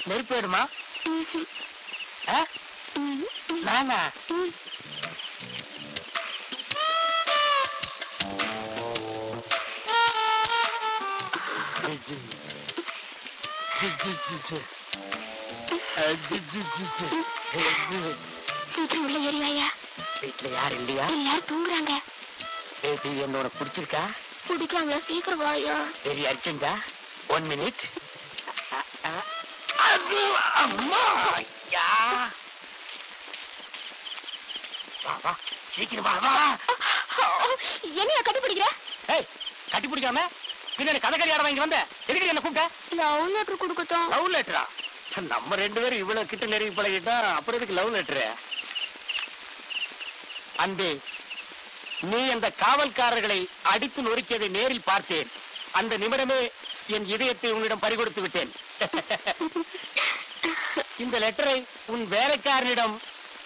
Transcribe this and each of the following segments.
நெருப்பு வேணுமா ஆ? நானா சீக்கிரம் உள்ள ஏறிவாயா வீட்டுல யாரும் இல்லையா எல்லாரும் தூங்குறாங்க பேபி என்ன உனக்கு பிடிச்சிருக்கா பிடிக்காங்களா சீக்கிரம் வாயா வெரி அர்ஜென்டா ஒன் மினிட் அம்மா யா வா வா சீக்கிரம் வா வா என்னையா கட்டி பிடிக்கிற ஏய் கட்டி பிடிக்காம பின்னாடி கதை கல்யாணம் வாங்கி வந்த எதுக்கு என்ன கூப்பிட்ட லவ் லெட்டர் கொடுக்கட்டும் லவ் லெட்டரா நம்ம ரெண்டு பேரும் இவ்வளவு கிட்ட நெருங்கி பழகிட்டா அப்புறம் எதுக்கு லவ் லெட்டரு அன்பே நீ அந்த காவல்காரர்களை அடித்து நொறுக்கியதை நேரில் பார்த்தேன் அந்த நிமிடமே என் இதயத்தை உன்னிடம் பறிகொடுத்து விட்டேன் இந்த லெட்டரை உன் வேலைக்காரனிடம்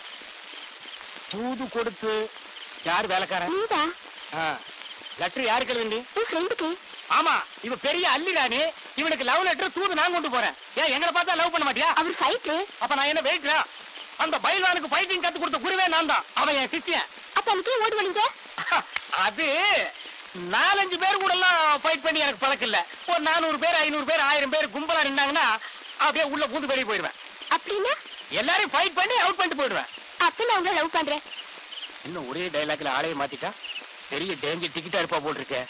தூது கொடுத்து யார் வேலைக்காரன் நீதா லெட்டர் யாருக்கு எழுதுண்டி உன் ஃப்ரெண்டுக்கு ஆமா இவ பெரிய அல்லிராணி இவனுக்கு லவ் லெட்டர் தூது நான் கொண்டு போறேன் ஏன் எங்களை பார்த்தா லவ் பண்ண மாட்டியா அவர் ஃபைட்டு அப்ப நான் என்ன வெயிட்ரா அந்த பைல்வானுக்கு ஃபைட்டிங் கத்து கொடுத்த குருவே நான் தான் அவன் என் சிஷ்யன் அப்ப எனக்கு ஏன் ஓடி வலிங்க அது நாலஞ்சு பேர் கூட எல்லாம் ஃபைட் பண்ணி எனக்கு பழக்கம் இல்ல ஒரு நானூறு பேர் ஐநூறு பேர் ஆயிரம் பேர் கும்பலா நின்னாங்கன்னா அப்படியே உள்ள பூந்து வெளியே போயிடுவேன் அப்படின்னா எல்லாரையும் ஃபைட் பண்ணி அவுட் பண்ணிட்டு போயிடுவேன் அப்ப நான் உங்களை லவ் பண்றேன் இன்னும் ஒரே டைலாக்ல ஆளைய மாத்திட்டா பெரிய டேஞ்சர் டிக்கெட்டா இருப்பா போல் இருக்கு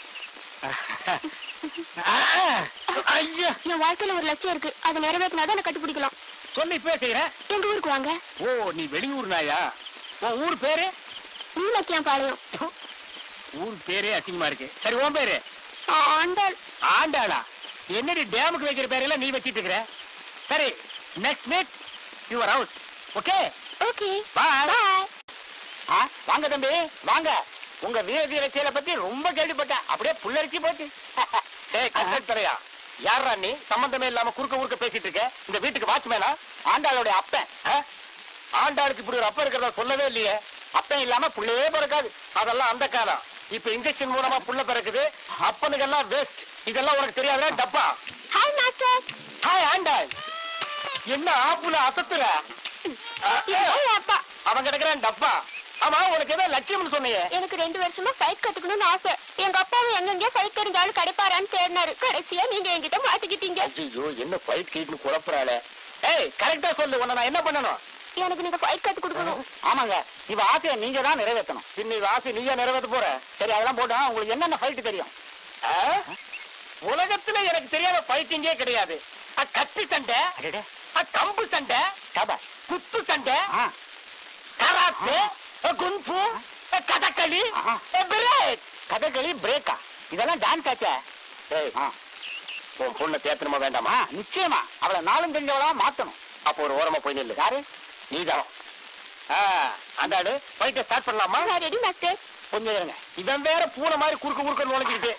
ஐயா என் வாழ்க்கையில ஒரு லட்சியம் இருக்கு அதை நிறைவேற்றினாதான் என்ன கட்டுப்பிடிக்கலாம் சொல்லி இப்பவே செய்யறேன் எங்க ஊருக்கு வாங்க ஓ நீ வெளியூர் நாயா உன் ஊர் பேரு மீனாக்கியம் பாளையம் ஊர் பேரே அசிங்கமா இருக்கு சரி உன் பேரு ஆண்டாள் ஆண்டாளா என்னடி டேமுக்கு வைக்கிற பேரெல்லாம் நீ வச்சிட்டு இருக்கிற சரி next meet your house okay okay bye bye வாங்க தம்பி வாங்க உங்க வீர தீர செயலை பத்தி ரொம்ப கேள்விப்பட்டேன் அப்படியே புல்லரிச்சு போச்சு டேய் கட்டத்துறையா யாரா நீ சம்பந்தமே இல்லாம குறுக்க குறுக்க பேசிட்டு இருக்க இந்த வீட்டுக்கு வாட்ச்மேனா ஆண்டாளுடைய அப்பன் ஆ? ஆண்டாளுக்கு இப்படி ஒரு அப்பன் இருக்கிறதா சொல்லவே இல்லையே அப்பன் இல்லாம புள்ளையே பிறக்காது அதெல்லாம் அந்த காலம் இப்ப இன்ஜெக்ஷன் மூலமா புள்ள பிறக்குது அப்பனுக்கெல்லாம் வேஸ்ட் இதெல்லாம் உனக்கு தெரியாதுடா டப்பா ஹாய் மாஸ்டர் ஹாய் ஆண்டாள் என்ன ஆப்புல அசத்துற ஏய் அப்பா அவன் கிடக்குறான் டப்பா ஆமா உனக்கு ஏதோ லட்சியம்னு சொன்னியே எனக்கு ரெண்டு வருஷமா ஃபைட் கத்துக்கணும்னு ஆசை எங்க அப்பாவும் எங்கெங்கயோ ஃபைட் தெரிஞ்சாலும் கிடைப்பாரான்னு தேடினாரு கடைசியா நீங்க என்கிட்ட மாட்டிக்கிட்டீங்க ஐயோ என்ன ஃபைட் கீட்னு குழப்பறாளே ஏய் கரெக்டா சொல்லு உன்னை நான் என்ன பண்ணணும் எனக்கு நீங்க ஃபைட் கத்து கொடுக்கணும் ஆமாங்க இவ ஆசையை நீங்க தான் நிறைவேற்றணும் பின்ன இவ ஆசையை நீங்க நிறைவேற்ற போற சரி அதெல்லாம் போட்டா உங்களுக்கு என்னென்ன ஃபைட் தெரியும் ஆ? உலகத்துல எனக்கு தெரியாத ஃபைட்டிங்கே கிடையாது அ, கத்தி சண்டை அ, கம்பு சண்டை குத்து சண்டை கராத்தே அ, குன்ஃபு அ, கதகளி அ, பிரேக் கதகளி பிரேக்கா இதெல்லாம் டான்ஸ் ஆச்சே ஏய் உன் பொண்ணை தேத்தணுமா வேண்டாமா நிச்சயமா அவளை நாளும் தெரிஞ்சவளா மாத்தணும் அப்போ ஒரு ஓரமா போய் நில்லு யாரு நீதான் அந்தாடு ஃபைட்டை ஸ்டார்ட் பண்ணலாமா ரெடி மாஸ்டர் கொஞ்சம் இருங்க இவன் வேற பூனை மாதிரி குறுக்க குறுக்க நுழைஞ்சுக்கிட்டு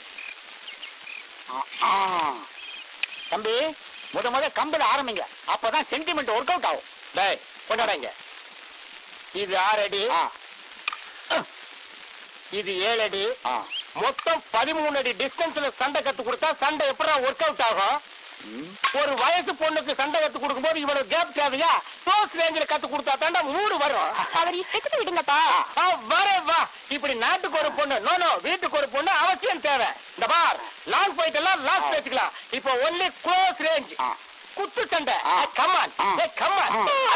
தம்பி முத முத கம்பல ஆரம்பிங்க அப்பதான் சென்டிமெண்ட் ஒர்க் அவுட் ஆகும் டேய் கொண்டாடாங்க இது ஆறு அடி இது ஏழு அடி மொத்தம் பதிமூணு அடி டிஸ்டன்ஸ்ல சண்டை கத்து கொடுத்தா சண்டை எப்படா ஒர்க் அவுட் ஆகும் ஒரு வயசு பொண்ணுக்கு சண்டை கத்து கொடுக்கும்போது இவ்வளவு கேப் தேவையா க்ளோஸ் ரேஞ்சில கத்து கொடுத்தா தாண்டா மூடு வரும் அவர் இஷ்டத்துக்கு விடுங்கப்பா ஆ, வரே வா இப்படி நாட்டுக்கு ஒரு பொண்ணு நோ நோ வீட்டுக்கு ஒரு பொண்ணு அவசியம் தேவை இந்த பார் லாங் ஃபைட் எல்லாம் லாஸ்ட் வச்சுக்கலாம் இப்போ ஒன்லி க்ளோஸ் ரேஞ்ச் குத்து சண்டை கமான் கமான்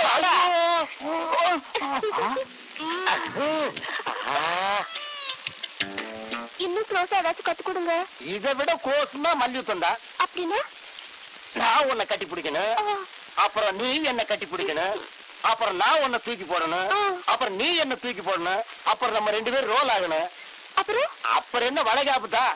இன்னும் க்ளோஸா ஏதாச்சும் கத்து கொடுங்க இதை விட க்ளோஸ்னா மல்யுத்தம் தான் அப்படின்னா நான் உன்னை கட்டி பிடிக்கணும் ஆ, அப்புறம் நீ என்ன கட்டி பிடிக்கணும் அப்புறம் நான் உன்னை தூக்கி போடணும் ஆ. அப்புறம் நீ என்ன தூக்கி போடணும் அப்புறம் நம்ம ரெண்டு பேரும் ரோல் ஆகணும் அப்புறம் அப்புறம் என்ன வளைகாப்பு தான்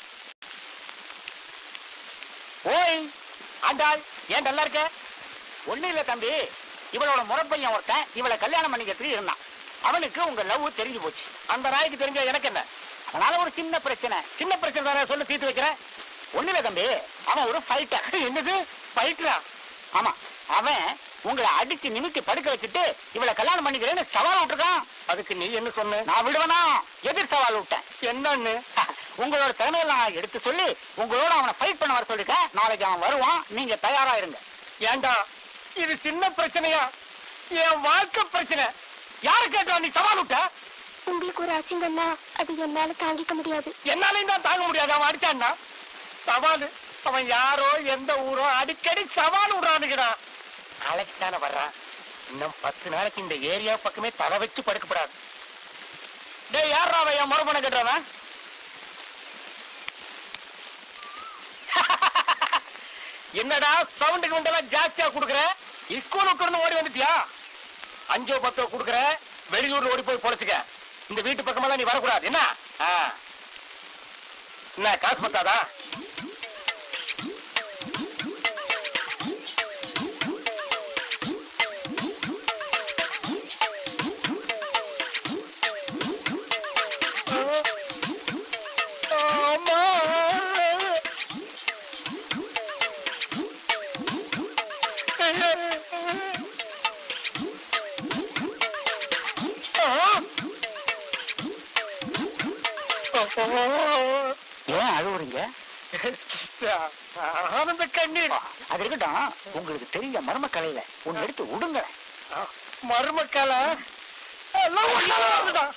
ஓய் ஆண்டாள் ஏன் நல்லா இருக்க ஒண்ணு இல்ல தம்பி இவளோட முறப்பையன் ஒருத்தன் இவளை கல்யாணம் பண்ணிக்கிறதுக்கு இருந்தான் அவனுக்கு உங்க லவ் தெரிஞ்சு போச்சு அந்த நாய்க்கு தெரிஞ்ச எனக்கு என்ன அதனால ஒரு சின்ன பிரச்சனை சின்ன பிரச்சனை தானே சொல்லி தீர்த்து வைக்கிறேன் ஒண்ணு இல்ல தம்பி அவன் ஒரு ஃபைட்டர் என்னது ஃபைட்டரா ஆமா அவன் உங்களை அடிச்சு நிமித்தி படுக்க வச்சுட்டு இவளை கல்யாணம் பண்ணிக்கிறேன்னு சவால் விட்டுருக்கான் அதுக்கு நீ என்ன சொன்ன நான் விடுவனா எதிர் சவால் விட்டேன் என்னன்னு உங்களோட திறமையெல்லாம் நான் எடுத்து சொல்லி உங்களோட அவனை ஃபைட் பண்ண வர சொல்லிருக்கேன் நாளைக்கு அவன் வருவான் நீங்க தயாரா இருங்க ஏண்டா இது சின்ன பிரச்சனையா என் வாழ்க்கை பிரச்சனை யாரு கேட்டா நீ சவால் விட்ட உங்களுக்கு ஒரு அசிங்கம்னா அது என்னால தாங்கிக்க முடியாது என்னாலையும் தான் தாங்க முடியாது அவன் அடிச்சான்னா சவாலு அவன் யாரோ எந்த ஊரோ அடிக்கடி சவால் விடுறானுங்கடா நாளைக்கு தானே வர்றான் இன்னும் பத்து நாளைக்கு இந்த ஏரியா பக்கமே தலை வச்சு படுக்கப்படாது டேய் யாரா அவன் என் மறுபணம் கட்டுறவன் என்னடா சவுண்டுக்கு வந்தெல்லாம் ஜாஸ்தியா குடுக்குற ஸ்கூல் விட்டு ஓடி வந்துட்டியா அஞ்சோ பத்தோ குடுக்குற வெளியூர்ல ஓடி போய் பொழைச்சுக்க இந்த வீட்டு பக்கமெல்லாம் நீ வரக்கூடாது என்ன ஆ. என்ன காசு பத்தாதா ஆமா. ஏன் அழுவுறீங்க ஆனந்த கண்ணீர் அது இருக்கட்டும் உங்களுக்கு தெரிய மர்ம கலையில ஒன்னு எடுத்து விடுங்க மருமக்கள எல்லாம் ஒன்னால வந்துட்டான்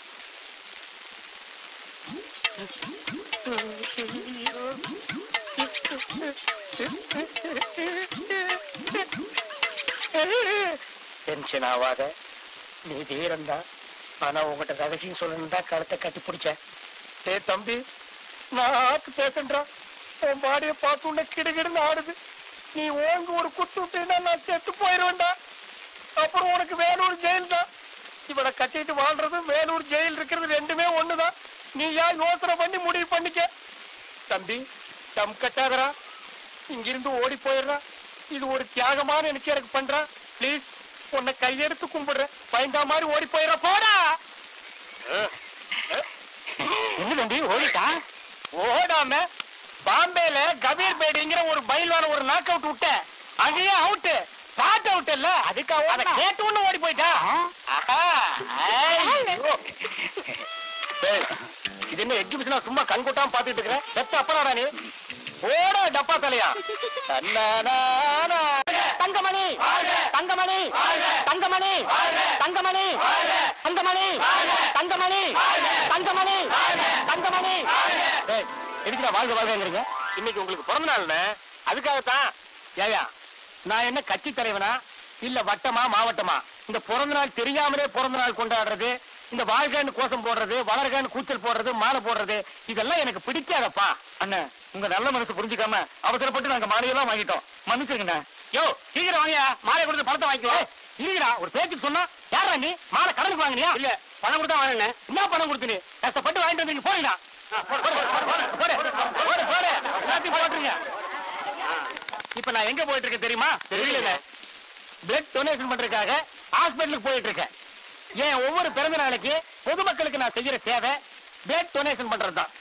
டென்ஷன் ஆகாத நீ தீரந்தா ஆனா உங்ககிட்ட ரகசியம் சொல்லணும் தான் கழுத்தை கட்டி பிடிச்சேன் டே தம்பி நான் ஆத்து பேசுன்றா உன் பாடியை பார்த்து உன்னை கிடுகிடுன்னு ஆடுது நீ ஓங்க ஒரு குத்து விட்டீங்கன்னா நான் செத்து போயிருவேன்டா அப்புறம் உனக்கு வேலூர் ஜெயில் தான் இவனை கட்டிட்டு வாழ்றது வேலூர் ஜெயில் இருக்கிறது ரெண்டுமே ஒண்ணுதான் நீ ஏன் யோசனை பண்ணி முடிவு பண்ணிக்க தம்பி தம் கட்டாதரா இங்கிருந்து ஓடி போயிடுறா இது ஒரு தியாகமான எனக்கு எனக்கு பண்றா ப்ளீஸ் உன்னை கையெடுத்து கும்பிடுறேன் பயந்தா மாதிரி ஓடி போயிடுற போடா என்ன தம்பி ஓடிட்டா ஓடாம பாம்பேல கபீர் பேடிங்கிற ஒரு பயில்வான ஒரு நாக் அவுட் விட்ட அங்கேயே அவுட் பாட் அவுட் இல்ல அதுக்கா அதை ஓடுனா? கேட்டு ஒண்ணு ஓடி போயிட்டா ஆஹா, ஐயோ. டேய், இது என்ன எக்ஸிபிஷனா சும்மா கண் கொட்டாம பாத்துட்டு இருக்கிற செத்த அப்பனாடா நீ ஓட டப்பா தலையா தன்னானானா. தங்கமணி தங்கமணி தங்கமணி தங்கமணி தங்கமணி தங்கமணி தங்கமணி தங்கமணி டேய், எதுக்குடா வாழ்க வாழ்கங்கிறீங்க இன்னைக்கு உங்களுக்கு பிறந்த நாள்னு அதுக்காகத்தான் ஏயா நான் என்ன கட்சி தலைவனா இல்ல வட்டமா மாவட்டமா இந்த பிறந்த நாள் தெரியாமலே பிறந்த நாள் கொண்டாடுறது இந்த வாழ்க்கைன்னு கோஷம் போடுறது வளர்கன்னு கூச்சல் போடுறது மாலை போடுறது இதெல்லாம் எனக்கு பிடிக்காதப்பா அண்ணன் உங்க நல்ல மனசு புரிஞ்சுக்காம அவசரப்பட்டு நாங்க மாலையெல்லாம் வாங்கிட்டோம் மன்னிச்சுங்கண்ணே யோ சீக்கிரம் வாங்கியா மாலை கொடுத்து பணத்தை வாங்கிக்கோ இல்லடா ஒரு பேச்சுக்கு சொன்னா யாரா நீ மாலை கடனுக்கு வாங்கினியா இல்ல பணம் கொடுத்தா வாங்கினேன் என்ன பணம் கொடுத்து நீ கஷ்டப்பட்டு வாங்கிட்டு வந்தீங்க போறீங்களா எல்லாத்தையும் போட்டுருங்க இப்ப நான் எங்க போயிட்டு இருக்கேன் தெரியுமா தெரியல பிளட் டொனேஷன் பண்றதுக்காக ஹாஸ்பிட்டலுக்கு போயிட்டு இருக்கேன் ஏன் ஒவ்வொரு பிறந்த நாளைக்கு பொதுமக்களுக்கு நான் செய்யற சேவை பிளட் டொனேஷன் பண்றது தான்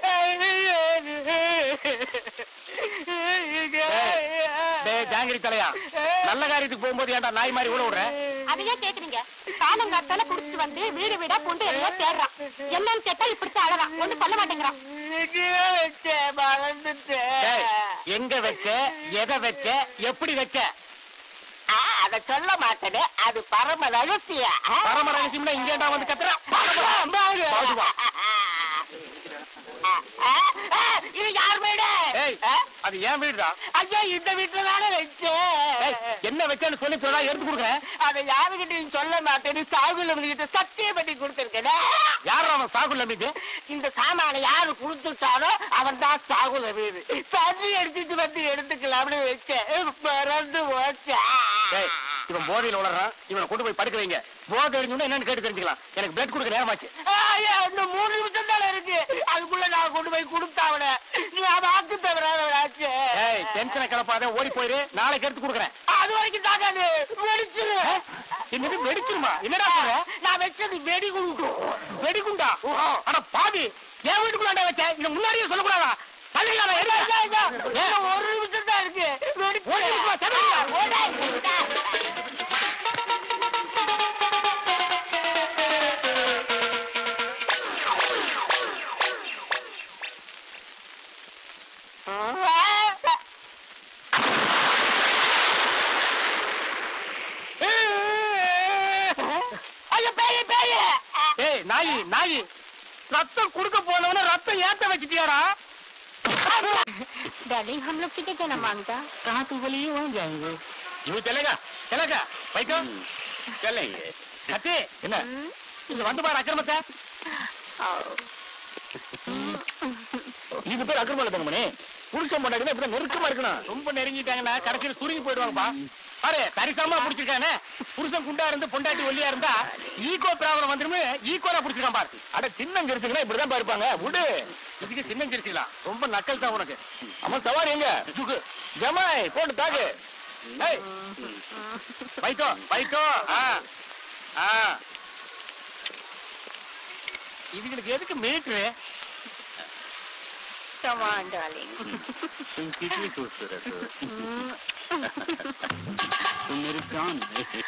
டேய் ஜாங்கிரி தலையா நல்ல காரியத்துக்கு போகும்போது ஏன்டா நாய் மாதிரி கூட விடுற அதையே கேக்குறீங்க காலங்காத்தால குடிச்சிட்டு வந்து வீடு வீடா பொண்டு எதையோ தேடுறான் என்னன்னு கேட்டா இப்படித்தான் அழறான் ஒண்ணு சொல்ல மாட்டேங்கிறான் டேய், எங்க வச்ச எதை வச்ச எப்படி வச்ச அத சொல்ல மாட்டேனே அது பரம ரகசியம் பரம ரகசியம்னா இங்கேண்டா வந்து கத்துற பாதுவா. இது யார் வீடு ஏய் அது ஏன் வீடுடா ஐயா இந்த வீட்டுல தானே ஏய், வச்சேன் என்ன வச்சேன்னு சொல்லி போடா எடுத்து கொடுக்குறேன் அத யாருகிட்டையும் சொல்ல மாட்டேன்னு சாகுல கிட்ட சத்தியம் பண்ணி கொடுத்திருக்கேன் யார் அவன் சாகுல் நம்பிட்டு இந்த சாமான யாரு கொடுத்துட்டாரோ அவன் தான் சாகுல வீடு தண்ணி எடுத்துட்டு வந்து எடுத்துக்கலாம்னு வச்சேன் மறந்து போச்சேன் டேய், இவன் போதையில உளறான் இவனை கொண்டு போய் படுக்க வைங்க போதை அடிஞ்சோன்னா என்னன்னு கேட்டு தெரிஞ்சுக்கலாம் எனக்கு பிளட் கொடுக்க நேரமாச்சு ஐயா, இன்னும் மூணு நிமிஷம் தானே இருக்கு அதுக்குள்ள நான் கொண்டு போய் கொடுத்தாவன நான் வாக்கு தவறாச்சு ஏய் டென்ஷனை கிளப்பாத ஓடி போயிரு நாளைக்கு எடுத்து கொடுக்குறேன் அது வரைக்கும் தாக்காது வெடிச்சிரு என்னது வெடிச்சிருமா என்னடா சொல்ற நான் வச்சது வெடி கொடுக்கும் வெடிகுண்டா அட பாவி என் வீட்டுக்குள்ளாண்டா வச்ச இத முன்னாடியே சொல்லக்கூடாதா தள்ளிடலாம் ஒரு நிமிஷம் தான் இருக்கு வெடிச்சு ஓடி இருக்குமா, செதறியா? நாய் ரத்தம் குடுக்க போனவன ரத்தம் ஏத்த வச்சுட்டியாரா डार्लिंग हम लोग कितने जना मांगता कहाँ तू बोली वहीं जाएंगे யூ चलेगा चलेगा வைக்கோ चलेंगे கத்தி என்ன இங்க வந்து பாரு அக்கிரமத்தை இது பேர் அக்கிரமம் தங்கமணி புருஷன் பண்ணாடி இப்படி நெருக்கமா இருக்கணும் ரொம்ப நெருங்கிட்டாங்கன்னா கடைசியில் சுருங்கி போயிடுவாங்கப்பா பாரு சரிசமமா புடிச்சிருக்கானே புருஷன் குண்டா இருந்து பொண்டாட்டி ஒல்லியா இருந்தா ஈகோ ப்ராப்ளம் வந்துருமே ஈகோலா புடிச்சிருக்கான் பாரு அட சின்னஞ்சிருச்சுங்கன்னா இப்படிதான் பாருப்பாங்க விடு இதுக்கு சின்னஞ்சிருச்சுலாம் ரொம்ப நக்கல் தான் உனக்கு அம்மா சவாரி எங்க சுகு ஜமாய் போட்டு தாக்கு ஏய் வைத்தோ வைத்தோ ஆ ஆ இதுங்களுக்கு எதுக்கு மீட்ரு Come on, darling. कितनी खूबसूरत हो तुम मेरी जान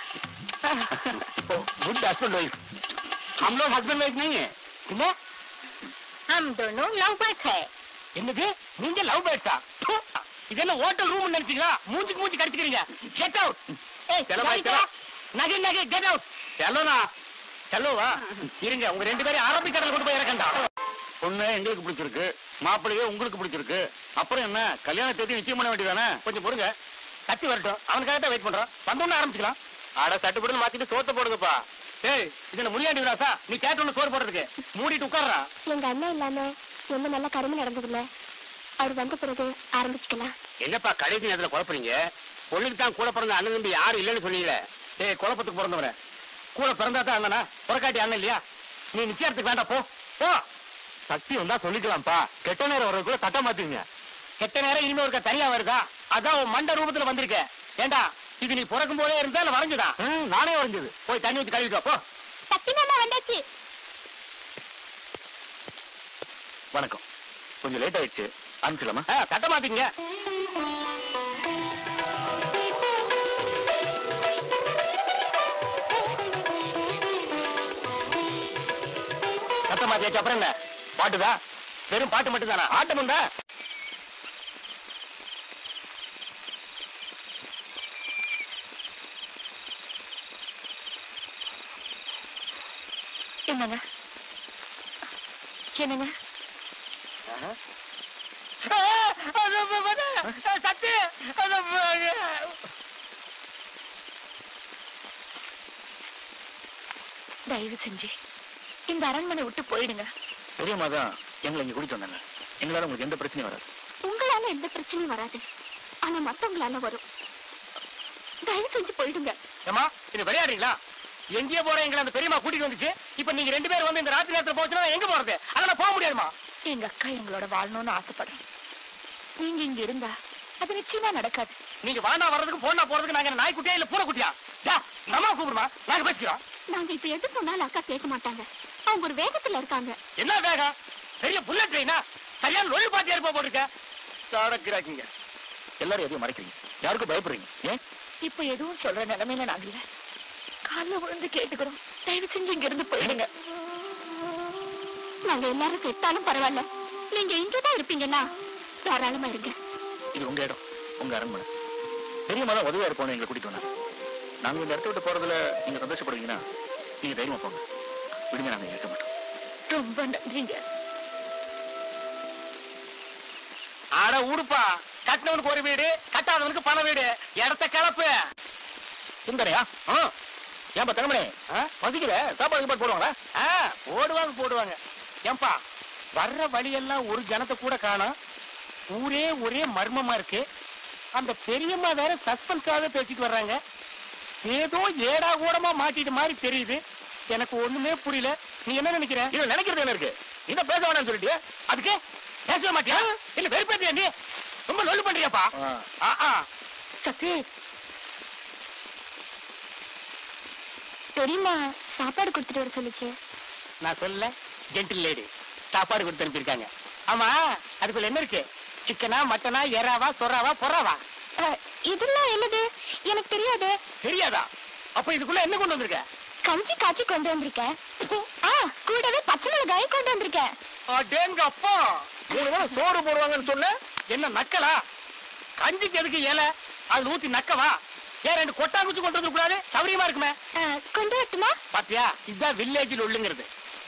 गुड हस्बैंड वाइफ हम लोग हस्बैंड वाइफ नहीं है என்ன हम दोनों लव बर्ड्स है என்னது நீங்க லவ் பேர்ட்ஸா இது என்ன ஹோட்டல் ரூம் நினைச்சீங்களா மூஞ்சிக்கு மூஞ்சி கடிச்சுக்கிறீங்க கெட் அவுட் ஏய் செல்ல பாய், செல்ல செல்ல. நகை நகை கெட் அவுட் செல்லனா செல்லவா இருங்க உங்க ரெண்டு பேரும் அரபிக் கடல் கொண்டு போய் இறக்கண்டா பொண்ணு எங்களுக்கு பிடிச்சிருக்கு மாப்பிள்ளையே உங்களுக்கு பிடிச்சிருக்கு அப்புறம் என்ன கல்யாண தேதி நிச்சயம் பண்ண வேண்டியதானே கொஞ்சம் பொறுங்க கத்தி வரட்டும் அவனுக்காக தான் வெயிட் பண்றோம் வந்தோன்னு ஆரம்பிச்சுக்கலாம் ஆட சட்டுப்பட்டு மாத்திட்டு சோத்த போடுங்கப்பா ஏய் இதுல முனியாண்டி விலாசா நீ கேட்டோன்னு சோறு போடுறதுக்கு மூடிட்டு உட்கார்றா எங்க அண்ணன் இல்லாம என்ன நல்ல கரும நடந்ததில்ல அவர் வந்த பிறகு ஆரம்பிச்சுக்கலாம் என்னப்பா கடைசி நேரத்துல குழப்பறீங்க பொண்ணுக்கு தான் கூட பிறந்த அண்ணன் தம்பி யாரும் இல்லைன்னு சொன்னீங்களே ஏய் குழப்பத்துக்கு பிறந்தவன கூட பிறந்தா தான் அண்ணனா புறக்காட்டி அண்ணன் இல்லையா நீ நிச்சயத்துக்கு வேண்டாம் போ போ சக்தி வந்தா சொல்லிக்கலாம்ப்பா கெட்ட நேரம் வர்றது கூட தட்ட மாத்தீங்க கெட்ட நேரம் இனிமே ஒருக்க தனியா வருதா அதான் உன் மண்ட ரூபத்துல வந்திருக்க ஏண்டா இது நீ பிறக்கும் போதே இருந்தா இல்ல வரைஞ்சுதா ம், நானே வரைஞ்சது போய் தண்ணி ஊத்தி கழுவிக்கோ போ சக்தி மாமா வந்தாச்சு வணக்கம் கொஞ்சம் லேட் ஆயிடுச்சு அனுப்பிச்சலாமா ஆ, தட்ட மாத்தீங்க தட்ட மாத்தியாச்சு அப்புறம் என்ன பாட்டுதா வெறும் பாட்டு மட்டும் தானா ஆட்டம் உண்டா என்னங்க என்னங்க சக்தி தயவு செஞ்சு இந்த அரண்மனை விட்டு போயிடுங்க பெரியம்மா தான் எங்களை இங்க கூட்டிட்டு வந்தாங்க எங்களால உங்களுக்கு எந்த பிரச்சனையும் வராது உங்களால எந்த பிரச்சனையும் வராது ஆனா மத்தவங்களால வரும் தயவு செஞ்சு போயிடுங்க ஏமா இது விளையாடுறீங்களா எங்கேயோ போற எங்களை அந்த பெரியம்மா கூட்டிட்டு வந்துச்சு இப்ப நீங்க ரெண்டு பேரும் வந்து இந்த ராத்திரி நேரத்துல போச்சுன்னா எங்க போறது அதெல்லாம் போக முடியாதுமா எங்க அக்கா எங்களோட வாழணும்னு ஆசைப்படுறேன் நீங்க இங்க இருந்தா அது நிச்சயமா நடக்காது நீங்க வாண்டா வர்றதுக்கு போனா போறதுக்கு நாங்க என்ன நாய்க்குட்டியா இல்ல பூனைக்குட்டியா யா நம்ம கூப்பிடுமா நாங்க பேசிக்கிறோம் நாங்க இப்ப எது சொன்னாலும் அக்கா கேட்க மாட்டாங்க அவங்க ஒரு வேகத்துல இருக்காங்க என்ன வேகம் பெரிய புல்லட் ட்ரெயினா சரியான லொல்லு பாத்தியா இருப்பா போட்டுருக்க சாடக்கிறாக்கிங்க எல்லாரும் எதையும் மறைக்கிறீங்க யாருக்கும் பயப்படுறீங்க ஏன் இப்ப எதுவும் சொல்ற நிலைமையில நாங்க இல்ல கால்ல விழுந்து கேட்டுக்கிறோம் தயவு செஞ்சு இங்க இருந்து போயிடுங்க நாங்க எல்லாரும் செத்தாலும் பரவாயில்ல நீங்க இங்கதான் இருப்பீங்கன்னா தாராளமா இருங்க இது உங்க இடம் உங்க அரண்மனை பெரியம்மா தான் உதவியா இருப்போம் எங்களை கூட்டிட்டு வந்தாங்க நாங்க இந்த இடத்த விட்டு போறதுல நீங்க சந்தோஷப்படுவீங்கன்னா நீங்க தைரியமா போங்க விடுங்க நாங்க இருக்க மாட்டோம் ரொம்ப நன்றிங்க ஆட ஊருப்பா கட்டினவனுக்கு ஒரு வீடு கட்டாதவனுக்கு பண வீடு இடத்த கிளப்பு சுந்தரையா ஆ, ஏன்பா தலைமணி ஆ? பசிக்கல சாப்பாடு கீப்பாடு போடுவாங்களா ஆ, போடுவாங்க போடுவாங்க ஏன்பா வர்ற வழியெல்லாம் ஒரு ஜனத்தை கூட காணோம் ஊரே ஒரே மர்மமா இருக்கு அந்த பெரியம்மா வேற சஸ்பென்ஸாக பேசிட்டு வர்றாங்க ஏதோ ஏடா கூடமா மாட்டிட்டு மாதிரி தெரியுது எனக்கு ஒண்ணுமே புரியல நீ என்ன நினைக்கிற இது நினைக்கிறது என்ன இருக்கு என்ன பேச வேணாம்னு சொல்லிட்டியா அதுக்கு பேசவே மாட்டியா இல்ல வெறுப்பேத்தியா நீ ரொம்ப லொல்லு பண்றியாப்பா ஆ. ஆ, ஆ. சக்தி பெரியம்மா சாப்பாடு கொடுத்துட்டு வர சொல்லுச்சு நான் சொல்ல ஜென்டில் லேடி சாப்பாடு கொடுத்து அனுப்பியிருக்காங்க ஆமா அதுக்குள்ள என்ன இருக்கு சிக்கனா மட்டனா எறாவா சொராவா பொறாவா அஹ், இதெல்லாம் என்னது எனக்கு தெரியாது தெரியாதா அப்ப இதுக்குள்ள என்ன கொண்டு வந்திருக்க கஞ்சி காய்ச்சி கொண்டு வந்திருக்கேன் ஆ கூடவே பச்சை மிளகாய் கொண்டு வந்திருக்கேன் அடேங்க அப்பா மூணு வேளை சோறு போடுவாங்கன்னு சொன்ன என்ன நக்கலா கஞ்சிக்கு எதுக்கு ஏல அது ஊத்தி நக்கவா ஏன் ரெண்டு கொட்டாங்குச்சி கொண்டு வந்து கூடாது சௌரியமா இருக்குமே அஹ், கொண்டு வரட்டுமா பாத்தியா இதுதான் வில்லேஜில் உள்ளுங்கிறது